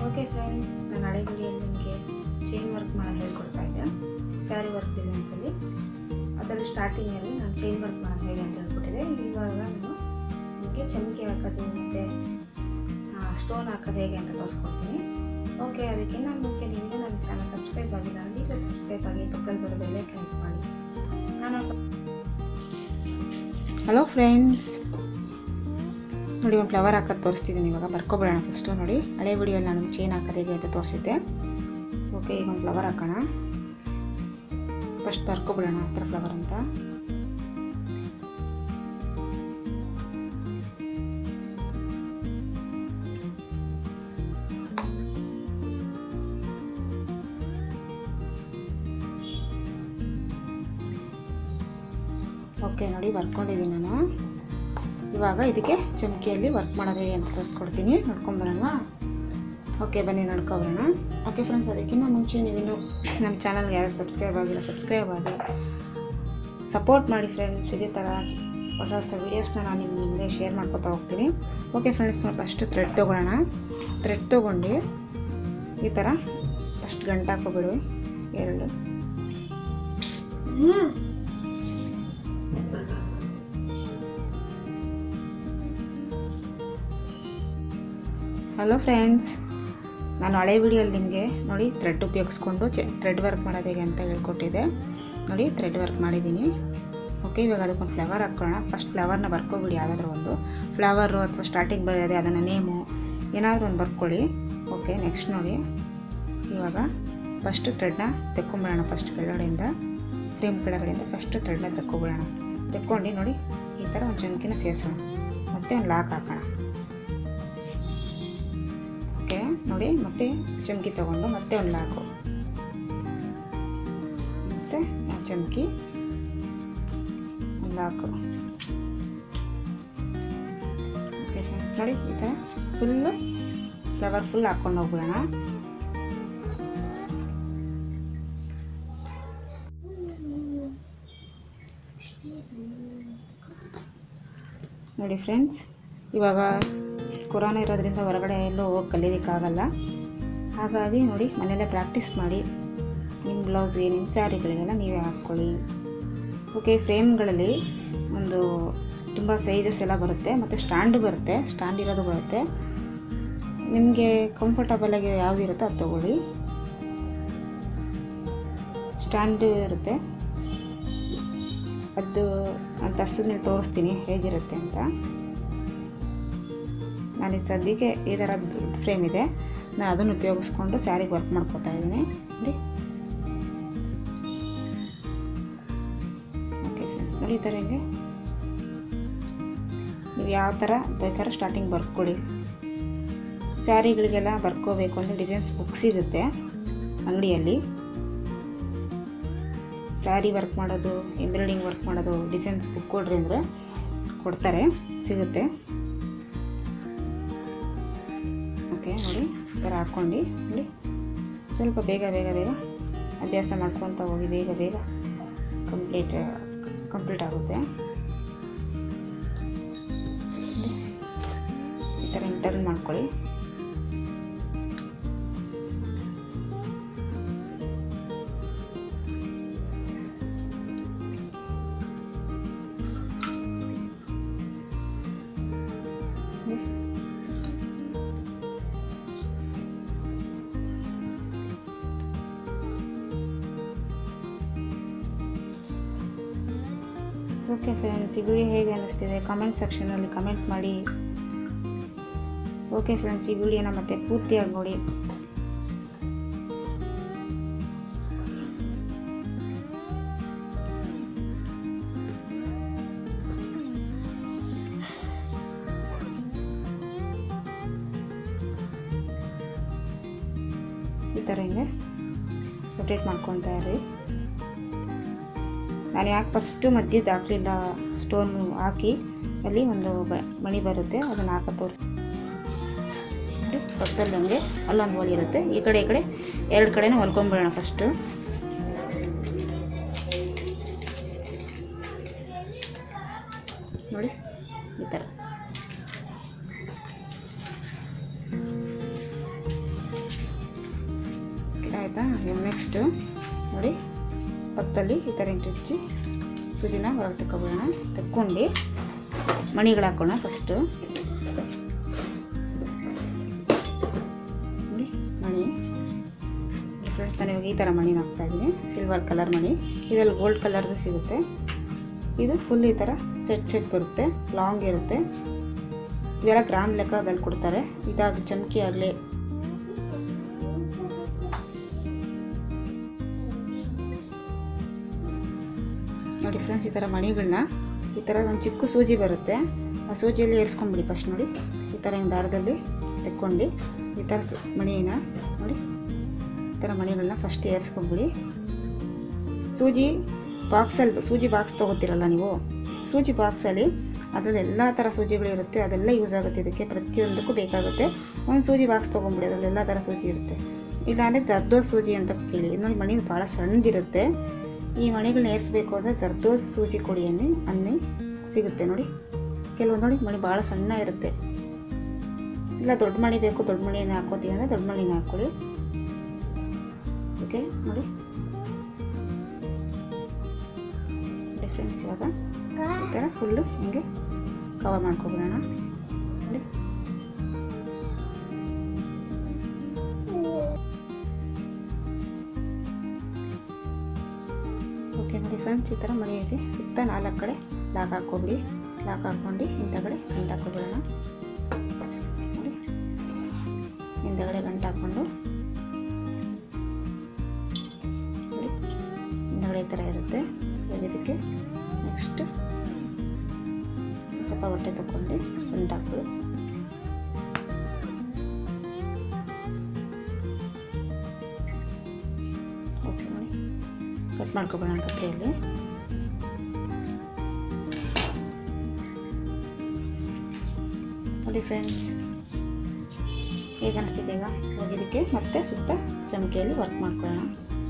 okay friends ನಾನು ಹಳೆ ವಿಡಿಯೋಲಿ ನಿಮಗೆ ಚೈನ್ ವರ್ಕ್ ಮಾಡೋದು ಹೇಳ್ಕೊಡ್ತಾ ಇದ್ದೆ ಸ್ಯಾರಿ ವರ್ಕ್ ಡಿಸೈನ್ಸಲ್ಲಿ ಅದರಲ್ಲಿ ಸ್ಟಾರ್ಟಿಂಗಲ್ಲಿ ನಾನು ಚೈನ್ ವರ್ಕ್ ಮಾಡೋದು ಹೇಗೆ ಅಂತ ಹೇಳ್ಕೊಟ್ಟಿದ್ದೆ ಇವಾಗ ನಾನು ನಿಮಗೆ ಚಮಕಿ ಹಾಕೋದು ಮತ್ತು ಸ್ಟೋನ್ ಹಾಕೋದು ಹೇಗೆ ಅಂತ ತೋರಿಸ್ಕೊಡ್ತೀನಿ ಓಕೆ ಅದಕ್ಕಿಂತ ಮುಂಚೆ ನಿಮಗೆ ನನ್ನ ಚಾನಲ್ ಸಬ್ಸ್ಕ್ರೈಬ್ ಆಗಿಲ್ಲ ಅಂದರೆ ಈಗ ಸಬ್ಸ್ಕ್ರೈಬ್ ಆಗಿ ಪಕ್ಕದಲ್ಲಿ ಬರೋ ಬೆಲೆ ಕ್ಲಿಕ್ ಮಾಡಿ ನಾನು ಹಲೋ ಫ್ರೆಂಡ್ಸ್ ನೋಡಿ ಒಂದು ಫ್ಲವರ್ ಹಾಕೋದು ತೋರಿಸ್ತಿದ್ದೀನಿ ಇವಾಗ ಬರ್ಕೊಬಿಡೋಣ ಫಸ್ಟು ನೋಡಿ ಹಳೆ ವಿಡಿಯೋಲಿ ನಾನು ಚೈನ್ ಹಾಕೋದು ಹೇಗೆ ಅಂತ ತೋರಿಸಿದ್ದೆ ಓಕೆ ಈಗ ಒಂದು ಫ್ಲವರ್ ಹಾಕೋಣ ಫಸ್ಟ್ ಬರ್ಕೊಬಿಡೋಣ ಆ ಥರ ಫ್ಲವರ್ ಅಂತ ಓಕೆ ನೋಡಿ ಬರ್ಕೊಂಡಿದ್ದೀನಿ ನಾನು ಇವಾಗ ಇದಕ್ಕೆ ಚಮಕಿಯಲ್ಲಿ ವರ್ಕ್ ಮಾಡೋದು ಹೇಗೆ ಅಂತ ತೋರಿಸ್ಕೊಡ್ತೀನಿ ನೋಡ್ಕೊಂಬರೋಣ ಓಕೆ ಬನ್ನಿ ನೋಡ್ಕೊಬರೋಣ ಓಕೆ ಫ್ರೆಂಡ್ಸ್ ಅದಕ್ಕಿಂತ ಮುಂಚೆ ನೀವಿನ್ನು ನಮ್ಮ ಚಾನಲ್ಗೆ ಯಾರು ಸಬ್ಸ್ಕ್ರೈಬ್ ಆಗಿಲ್ಲ ಸಬ್ಸ್ಕ್ರೈಬ್ ಆಗಿ ಸಪೋರ್ಟ್ ಮಾಡಿ ಫ್ರೆಂಡ್ಸ್ ಇದೇ ಥರ ಹೊಸ ಹೊಸ ವೀಡಿಯೋಸ್ನ ನಾನು ನಿಮ್ಮ ಮುಂದೆ ಶೇರ್ ಮಾಡ್ಕೊತಾ ಹೋಗ್ತೀನಿ ಓಕೆ ಫ್ರೆಂಡ್ಸ್ ನಾವು ಫಸ್ಟ್ ಥ್ರೆಡ್ ತೊಗೊಳ್ಳೋಣ ಥ್ರೆಡ್ ತೊಗೊಂಡು ಈ ಥರ ಫಸ್ಟ್ ಗಂಟು ಹಾಕೋಬಿಡು ಎರಡು ಹಲೋ ಫ್ರೆಂಡ್ಸ್ ನಾನು ಹಳೆ ವಿಡಿಯೋಲಿ ನಿಮಗೆ ನೋಡಿ ಥ್ರೆಡ್ ಉಪಯೋಗಿಸ್ಕೊಂಡು ಚೆ ಥ್ರೆಡ್ ವರ್ಕ್ ಮಾಡೋದು ಹೇಗೆ ಅಂತ ಹೇಳ್ಕೊಟ್ಟಿದ್ದೆ ನೋಡಿ ಥ್ರೆಡ್ ವರ್ಕ್ ಮಾಡಿದ್ದೀನಿ ಓಕೆ ಇವಾಗ ಅದಕ್ಕೊಂದು ಫ್ಲವರ್ ಹಾಕ್ಕೊಳ್ಳೋಣ ಫಸ್ಟ್ ಫ್ಲವರ್ನ ಬರ್ಕೊಬಿಡಿ ಯಾವುದಾದ್ರೂ ಒಂದು ಫ್ಲವರು ಅಥವಾ ಸ್ಟಾರ್ಟಿಂಗ್ ಬರೋದೆ ಅದನ್ನು ನೇಮು ಏನಾದರೂ ಒಂದು ಬರ್ಕೊಳ್ಳಿ ಓಕೆ ನೆಕ್ಸ್ಟ್ ನೋಡಿ ಇವಾಗ ಫಸ್ಟ್ ಥ್ರೆಡ್ನ ತೆಕ್ಕೊಂಬಿಡೋಣ ಫಸ್ಟ್ ಕೆಳಗಡೆಯಿಂದ ಫ್ರೇಮ್ ಕೆಳಗಡೆಯಿಂದ ಫಸ್ಟ್ ಥ್ರೆಡ್ನ ತೆಕ್ಕೊಬಿಡೋಣ ತೆಕ್ಕೊಂಡು ನೋಡಿ ಈ ಥರ ಒಂದು ಚಮಕಿನ ಸೇರಿಸೋಣ ಮತ್ತು ಒಂದು ಲಾಕ್ ಹಾಕೋಣ ಓಕೆ ನೋಡಿ ಮತ್ತೆ ಚಮಕಿ ತಗೊಂಡು ಮತ್ತೆ ಒಂದು ಲಾಕು ಮತ್ತೆ ಒಂದು ಚಮಕಿ ಒಂದು ಲಾಕು ಓಕೆ ಫ್ರೆಂಡ್ಸ್ ನೋಡಿ ಈ ಥರ ಫುಲ್ಲು ಫ್ಲವರ್ ಫುಲ್ ಹಾಕ್ಕೊಂಡು ಹೋಗ್ಬಿಡೋಣ ನೋಡಿ ಫ್ರೆಂಡ್ಸ್ ಇವಾಗ ಕೊರೋನಾ ಇರೋದ್ರಿಂದ ಹೊರಗಡೆ ಎಲ್ಲೂ ಹೋಗಿ ಕಲೀಲಿಕ್ಕಾಗಲ್ಲ ಹಾಗಾಗಿ ನೋಡಿ ಮನೆಯಲ್ಲೇ ಪ್ರಾಕ್ಟೀಸ್ ಮಾಡಿ ನಿಮ್ಮ ಬ್ಲೌಸ್ಗೆ ನಿಮ್ಮ ಸ್ಯಾರಿಗಳಿಗೆಲ್ಲ ನೀವೇ ಹಾಕ್ಕೊಳ್ಳಿ ಓಕೆ ಫ್ರೇಮ್ಗಳಲ್ಲಿ ಒಂದು ತುಂಬ ಸೈಜಸ್ ಎಲ್ಲ ಬರುತ್ತೆ ಮತ್ತು ಸ್ಟ್ಯಾಂಡು ಬರುತ್ತೆ ಸ್ಟ್ಯಾಂಡ್ ಇರೋದು ಬರುತ್ತೆ ನಿಮಗೆ ಕಂಫರ್ಟಬಲಾಗಿ ಯಾವುದು ಇರುತ್ತೋ ಅದು ತೊಗೊಳ್ಳಿ ಸ್ಟ್ಯಾಂಡ್ ಇರುತ್ತೆ ಅದು ನಾನು ತರ್ಸಿದ ಮೇಲೆ ತೋರಿಸ್ತೀನಿ ಹೇಗಿರುತ್ತೆ ಅಂತ ನಾನು ಈ ಸದ್ಯಕ್ಕೆ ಈ ಥರ ಫ್ರೇಮ್ ಇದೆ ನಾನು ಅದನ್ನು ಉಪಯೋಗಿಸ್ಕೊಂಡು ಸ್ಯಾರಿಗೆ ವರ್ಕ್ ಮಾಡ್ಕೊತಾ ಇದ್ದೀನಿ ನೋಡಿ ಓಕೆ ಫ್ರೆಂಡ್ಸ್ ನೋಡಿ ಈ ಥರ ಹಿಂಗೆ ನೀವು ಯಾವ ಥರ ಬೇಕಾದ್ರೆ ಸ್ಟಾರ್ಟಿಂಗ್ ಬರ್ಕೊಳ್ಳಿ ಸ್ಯಾರಿಗಳಿಗೆಲ್ಲ ಬರ್ಕೋಬೇಕು ಅಂದರೆ ಡಿಸೈನ್ಸ್ ಬುಕ್ ಸಿಗುತ್ತೆ ಅಂಗಡಿಯಲ್ಲಿ ಸ್ಯಾರಿ ವರ್ಕ್ ಮಾಡೋದು ಎಂಬ್ರಾಯ್ಡಿಂಗ್ ವರ್ಕ್ ಮಾಡೋದು ಡಿಸೈನ್ಸ್ ಬುಕ್ ಕೊಡ್ರಿ ಅಂದರೆ ಕೊಡ್ತಾರೆ ಸಿಗುತ್ತೆ ಓಕೆ ನೋಡಿ ಈ ಥರ ಹಾಕ್ಕೊಂಡು ನೋಡಿ ಸ್ವಲ್ಪ ಬೇಗ ಬೇಗ ಬೇಗ ಅಭ್ಯಾಸ ಮಾಡ್ಕೊತ ಹೋಗಿ ಬೇಗ ಬೇಗ ಕಂಪ್ಲೀಟ್ ಕಂಪ್ಲೀಟ್ ಆಗುತ್ತೆ ಈ ಥರ ಇಂಟರ್ನ್ ಮಾಡ್ಕೊಳ್ಳಿ ಓಕೆ ಫ್ರೆಂಡ್ಸ್ ಈ ವಿಡಿಯೋ ಹೇಗೆ ಅನ್ನಿಸ್ತಿದೆ ಕಮೆಂಟ್ ಸೆಕ್ಷನಲ್ಲಿ ಕಮೆಂಟ್ ಮಾಡಿ ಓಕೆ ಫ್ರೆಂಡ್ಸ್ ಈ ವಿಡಿಯೋನ ಮತ್ತೆ ಪೂರ್ತಿಯಾಗಿ ನೋಡಿ ಈ ಥರ ಹಿಂಗೆ ರೊಟೇಟ್ ಮಾಡ್ಕೊತಾ ಇರಿ ನಾನು ಯಾಕೆ ಫಸ್ಟು ಮಧ್ಯದ ಹಾಕಲಿಲ್ಲ ಸ್ಟೋನು ಹಾಕಿ ಅಲ್ಲಿ ಒಂದು ಬ ಮಣಿ ಬರುತ್ತೆ ಅದನ್ನು ಹಾಕೋ ತೋರಿಸಿ ನೋಡಿ ಪಕ್ಕದಲ್ಲಿ ಹಂಗೆ ಅಲ್ಲೊಂದು ಹೊಲಿ ಇರುತ್ತೆ ಈ ಕಡೆ ಈ ಕಡೆ ಎರಡು ಕಡೆನೂ ಹೊಲ್ಕೊಂಬಿಡೋಣ ಫಸ್ಟು ನೋಡಿ ಈ ಥರ ಆಯಿತಾ ನೆಕ್ಸ್ಟು ನೋಡಿ ಪಕ್ಕದಲ್ಲಿ ಈ ಥರ ಇಂಟಿಚ್ಚಿ ಸೂಜಿನ ಹೊರಗೆ ತಗೊಬಿಡೋಣ ತಕ್ಕೊಂಡು ಮಣಿಗಳು ಹಾಕೋಣ ಫಸ್ಟು ನೋಡಿ ಮಣಿ ಫ್ರೆಂಡ್ಸ್ ನಾನು ಇವಾಗ ಈ ಥರ ಮಣಿನ ಹಾಕ್ತಾ ಇದ್ದೀನಿ ಸಿಲ್ವರ್ ಕಲರ್ ಮಣಿ ಇದರಲ್ಲಿ ಗೋಲ್ಡ್ ಕಲರ್ದು ಸಿಗುತ್ತೆ ಇದು ಫುಲ್ ಈ ಥರ ಸೆಟ್ ಸೆಟ್ ಬರುತ್ತೆ ಲಾಂಗ್ ಇರುತ್ತೆ ಇವೆಲ್ಲ ಗ್ರಾಮ್ ಲೆಕ್ಕದಲ್ಲಿ ಕೊಡ್ತಾರೆ ಇದಾಗಿ ಚಮಕಿ ಆಗಲಿ ನೋಡಿ ಫ್ರೆಂಡ್ಸ್ ಈ ಥರ ಮಣಿಗಳನ್ನ ಈ ಥರ ಒಂದು ಚಿಕ್ಕ ಸೂಜಿ ಬರುತ್ತೆ ಆ ಸೂಜಿಯಲ್ಲಿ ಏರಿಸ್ಕೊಂಬಿಡಿ ಫಸ್ಟ್ ನೋಡಿ ಈ ಥರ ಹಿಂಗೆ ದಾರದಲ್ಲಿ ತೆಕ್ಕೊಂಡು ಈ ಥರ ಸು ಮಣಿನ ನೋಡಿ ಈ ಥರ ಮಣಿಗಳನ್ನ ಫಸ್ಟ್ ಏರಿಸ್ಕೊಂಬಿಡಿ ಸೂಜಿ ಬಾಕ್ಸಲ್ಲಿ ಸೂಜಿ ಬಾಕ್ಸ್ ತೊಗೋತೀರಲ್ಲ ನೀವು ಸೂಜಿ ಬಾಕ್ಸಲ್ಲಿ ಅದರಲ್ಲಿ ಎಲ್ಲ ಥರ ಸೂಜಿಗಳು ಇರುತ್ತೆ ಅದೆಲ್ಲ ಯೂಸ್ ಆಗುತ್ತೆ ಇದಕ್ಕೆ ಪ್ರತಿಯೊಂದಕ್ಕೂ ಬೇಕಾಗುತ್ತೆ ಒಂದು ಸೂಜಿ ಬಾಕ್ಸ್ ತೊಗೊಂಬಿಡಿ ಅದರಲ್ಲಿ ಎಲ್ಲ ಥರ ಸೂಜಿ ಇರುತ್ತೆ ಇಲ್ಲಾಂದರೆ ಜರ್ದೋಸ್ ಸೂಜಿ ಅಂತ ಕೇಳಿ ನೋಡಿ ಮಣಿ ಭಾಳ ಸಣ್ಣದಿರುತ್ತೆ ಈ ಮಣಿಗಳನ್ನ ಏರಿಸ್ಬೇಕು ಅಂದರೆ ಜರ್ದೋಸ್ ಸೂಜಿ ಕೊಡಿ ಅನ್ನಿ ಅನ್ನಿ ಸಿಗುತ್ತೆ ನೋಡಿ ಕೆಲವೊಂದು ನೋಡಿ ಮಣಿ ಭಾಳ ಸಣ್ಣ ಇರುತ್ತೆ ಇಲ್ಲ ದೊಡ್ಡ ಮಣಿ ಬೇಕು ದೊಡ್ಡ ಮಣಿನ ಹಾಕೋತೀವಿ ಅಂದರೆ ದೊಡ್ಡ ಮಣಿನ ಹಾಕೊಳ್ಳಿ ಓಕೆ ನೋಡಿ ಡಿಫ್ರೆನ್ಸ್ ಇವಾಗ ಈ ಥರ ಫುಲ್ಲು ಹಿಂಗೆ ಕವರ್ ಮಾಡ್ಕೊಬಿಡೋಣ ನೋಡಿ ಓಕೆ ನೋಡಿ ಫ್ರೆಂಡ್ಸ್ ಈ ಥರ ಮನೆಯಲ್ಲಿ ಸುತ್ತ ನಾಲ್ಕು ಕಡೆ ಲಾಕ್ ಹಾಕ್ಕೊಬಿಡಿ ಲಾಕ್ ಹಾಕ್ಕೊಂಡು ಹಿಂದಗಡೆ ಗಂಟು ಹಾಕ್ಕೊಬಿಡೋಣ ನೋಡಿ ಹಿಂದಗಡೆ ಗಂಟು ಹಾಕ್ಕೊಂಡು ನೋಡಿ ಹಿಂದಗಡೆ ಈ ಥರ ಇರುತ್ತೆ ಇವಾಗ ಇದಕ್ಕೆ ನೆಕ್ಸ್ಟ್ ಸ್ವಲ್ಪ ಹೊಟ್ಟೆ ತಗೊಂಡು ಗಂಟು ಹಾಕ್ಬಿಡು ಓಕೆ ನೋಡಿ ಕಟ್ ಮಾಡ್ಕೊಬೇಡ ಕತ್ರಿಯಲ್ಲಿ ನೋಡಿ ಫ್ರೆಂಡ್ಸ್ ಹೇಗೆ ಅನಿಸ್ತಿದೆ ಈಗ ಇವಾಗ ಇದಕ್ಕೆ ಮತ್ತೆ ಸುತ್ತ ಚಮಕಿಯಲ್ಲಿ ವರ್ಕ್ ಮಾಡ್ಕೊಳ್ಳೋಣ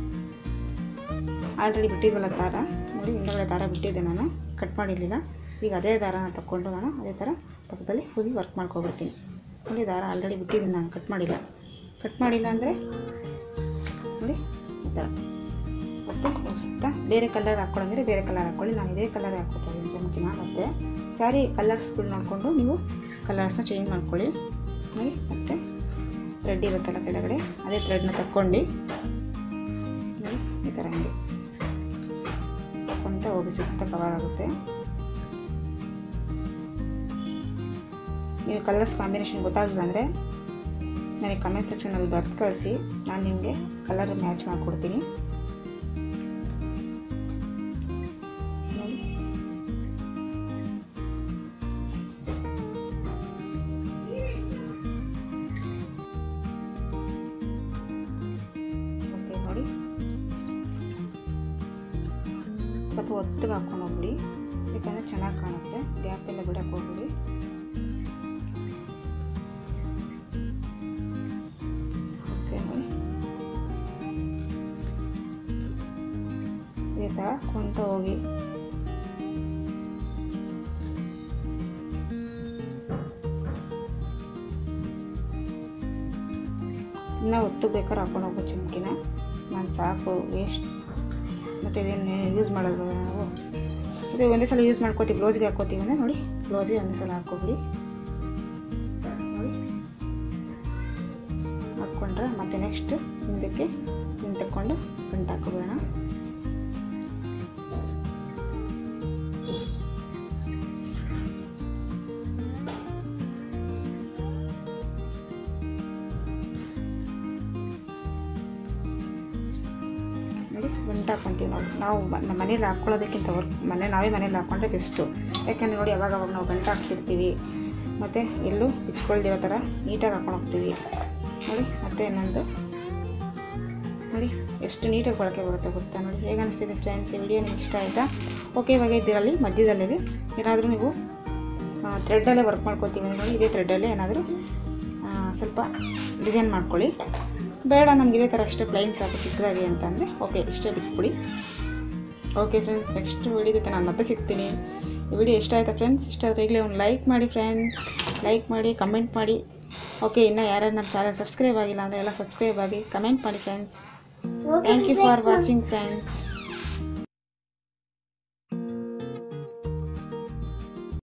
ಆಲ್ರೆಡಿ ಬಿಟ್ಟಿದ್ವಲ್ಲ ದಾರ ನೋಡಿ ಹಿಂದಗಡೆ ದಾರ ಬಿಟ್ಟಿದ್ದೆ ನಾನು ಕಟ್ ಮಾಡಿರಲಿಲ್ಲ ಈಗ ಅದೇ ದಾರನ ತಗೊಂಡು ನಾನು ಅದೇ ಥರ ಪಕ್ಕದಲ್ಲಿ ಫುಲ್ ವರ್ಕ್ ಮಾಡ್ಕೊಬಿಡ್ತೀನಿ ನೋಡಿ ದಾರ ಆಲ್ರೆಡಿ ಬಿಟ್ಟಿದ್ದೀನಿ ನಾನು ಕಟ್ ಮಾಡಿಲ್ಲ ಕಟ್ ಮಾಡಿಲ್ಲ ಅಂದರೆ ನೋಡಿ ಈ ಥರ ಮತ್ತು ಸುತ್ತ ಬೇರೆ ಕಲರ್ ಹಾಕ್ಕೊಳ್ಳಂದ್ರೆ ಬೇರೆ ಕಲರ್ ಹಾಕ್ಕೊಳ್ಳಿ ನಾನು ಇದೇ ಕಲರ್ ಹಾಕ್ಕೊತಾ ಇದ್ದೀನಿ ಚಮಕಿನ ಮತ್ತು ಸ್ಯಾರಿ ಕಲರ್ಸ್ಗಳು ನೋಡಿಕೊಂಡು ನೀವು ಕಲರ್ಸ್ನ ಚೇಂಜ್ ಮಾಡ್ಕೊಳ್ಳಿ ನೋಡಿ ಮತ್ತು ಥ್ರೆಡ್ ಇರುತ್ತಲ್ಲ ಕೆಳಗಡೆ ಅದೇ ಥ್ರೆಡ್ನ ತಕ್ಕೊಂಡು ನೋಡಿ ಈ ಥರ ಹಿಂಗೆ ತಕ್ಕೊಂತ ಹೋಗಿ ಸುತ್ತ ಕವರ್ ಆಗುತ್ತೆ ನೀವು ಕಲರ್ಸ್ ಕಾಂಬಿನೇಷನ್ ಗೊತ್ತಾಗಲಿಲ್ಲ ಅಂದರೆ ನನಗೆ ಕಮೆಂಟ್ ಸೆಕ್ಷನಲ್ಲಿ ಬರ್ದು ಕಳಿಸಿ ನಾನು ನಿಮಗೆ ಕಲರ್ ಮ್ಯಾಚ್ ಮಾಡಿಕೊಡ್ತೀನಿ ನೋಡಿ ಓಕೆ ನೋಡಿ ಸ್ವಲ್ಪ ಒತ್ತಿಗೆ ಹಾಕೊಂಡು ಹೋಗ್ಬಿಡಿ ಯಾಕಂದರೆ ಚೆನ್ನಾಗಿ ಕಾಣುತ್ತೆ ಗ್ಯಾಪ್ ಎಲ್ಲ ಬಿಡಕ್ಕೆ ಹೋಗ್ಬಿಡಿ ಓಕೆ ನೋಡಿ ಇದೇ ಥರ ಕುಂತ ಹೋಗಿ ಇನ್ನೂ ಒತ್ತು ಬೇಕಾದ್ರೆ ಹಾಕೊಂಡು ಹೋಗೋ ಚಮಕಿನ ನಾನು ಸಾಕು ವೇಸ್ಟ್ ಮತ್ತು ಇದೇನು ಯೂಸ್ ಮಾಡಲ್ವ ನಾವು ಅದೇ ಒಂದೇ ಸಲ ಯೂಸ್ ಮಾಡ್ಕೋತೀವಿ ಬ್ಲೌಸ್ಗೆ ಹಾಕೋತೀವಿ ಅಂದರೆ ನೋಡಿ ಬ್ಲೌಸ್ಗೆ ಒಂದೇ ಸಲ ಹಾಕ್ಕೊಬಿಡಿ ನೋಡಿ ಹಾಕ್ಕೊಂಡ್ರೆ ಮತ್ತೆ ನೆಕ್ಸ್ಟ್ ಹಿಂದಕ್ಕೆ ಹಿಂದೆ ತಗೊಂಡು ಗಂಟು ಹಾಕೋಬೇಡ ನೋಡಿ ಗಂಟು ಹಾಕ್ಕೊಂತೀವಿ ನಾವು ನಾವು ನಮ್ಮ ಮನೇಲಿ ಹಾಕ್ಕೊಳ್ಳೋದಕ್ಕಿಂತ ವರ್ಕ್ ಮನೆ ನಾವೇ ಮನೇಲಿ ಹಾಕ್ಕೊಂಡ್ರೆ ಬೆಸ್ಟು ಯಾಕಂದರೆ ನೋಡಿ ಅವಾಗ ಅವಾಗ ನಾವು ಗಂಟು ಹಾಕ್ತಿರ್ತೀವಿ ಮತ್ತು ಎಲ್ಲೂ ಬಿಚ್ಕೊಳ್ದಿರೋ ಥರ ನೀಟಾಗಿ ಹಾಕೊಂಡು ಹೋಗ್ತೀವಿ ನೋಡಿ ಮತ್ತೆ ಇನ್ನೊಂದು ನೋಡಿ ಎಷ್ಟು ನೀಟಾಗಿ ಬಳಕೆ ಬರುತ್ತೆ ಗೊತ್ತಾ ನೋಡಿ ಹೇಗೆ ಅನಿಸ್ತಿದೆ ಫ್ರೆಂಡ್ಸ್ ಈ ವಿಡಿಯೋ ನಿಮ್ಗೆ ಇಷ್ಟ ಆಯಿತಾ ಓಕೆ ಇವಾಗ ಇದರಲ್ಲಿ ಮಧ್ಯದಲ್ಲಿ ಏನಾದರೂ ನೀವು ಥ್ರೆಡ್ಡಲ್ಲೇ ವರ್ಕ್ ಮಾಡ್ಕೊತೀವಿ ನೋಡಿ ಇದೇ ಥ್ರೆಡ್ಡಲ್ಲೇ ಏನಾದರೂ ಸ್ವಲ್ಪ ಡಿಸೈನ್ ಮಾಡ್ಕೊಳ್ಳಿ ಬೇಡ ನಮ್ಗೆ ಇದೇ ಥರ ಅಷ್ಟೇ ಪ್ಲೈನ್ ಸಾಕು ಚಿಕ್ಕದಾಗಿ ಅಂತಂದರೆ ಓಕೆ ಇಷ್ಟೇ ಬಿಟ್ಬಿಡಿ ಓಕೆ ಫ್ರೆಂಡ್ಸ್ ನೆಕ್ಸ್ಟ್ ವಿಡಿಯೋ ಜೊತೆ ನಾನು ಮತ್ತೆ ಸಿಗ್ತೀನಿ ಈ ವಿಡಿಯೋ ಇಷ್ಟ ಆಯ್ತಾ ಫ್ರೆಂಡ್ಸ್ ಇಷ್ಟ ಆಯ್ತು ಈಗಲೇ ಒಂದು ಲೈಕ್ ಮಾಡಿ ಫ್ರೆಂಡ್ಸ್ ಲೈಕ್ ಮಾಡಿ ಕಮೆಂಟ್ ಮಾಡಿ ಓಕೆ ಇನ್ನು ಯಾರ್ಯಾರು ನಮ್ಮ ಚಾನಲ್ ಸಬ್ಸ್ಕ್ರೈಬ್ ಆಗಿಲ್ಲ ಅಂದರೆ ಎಲ್ಲ ಸಬ್ಸ್ಕ್ರೈಬ್ ಆಗಿ ಕಮೆಂಟ್ ಮಾಡಿ friends thank you for watching friends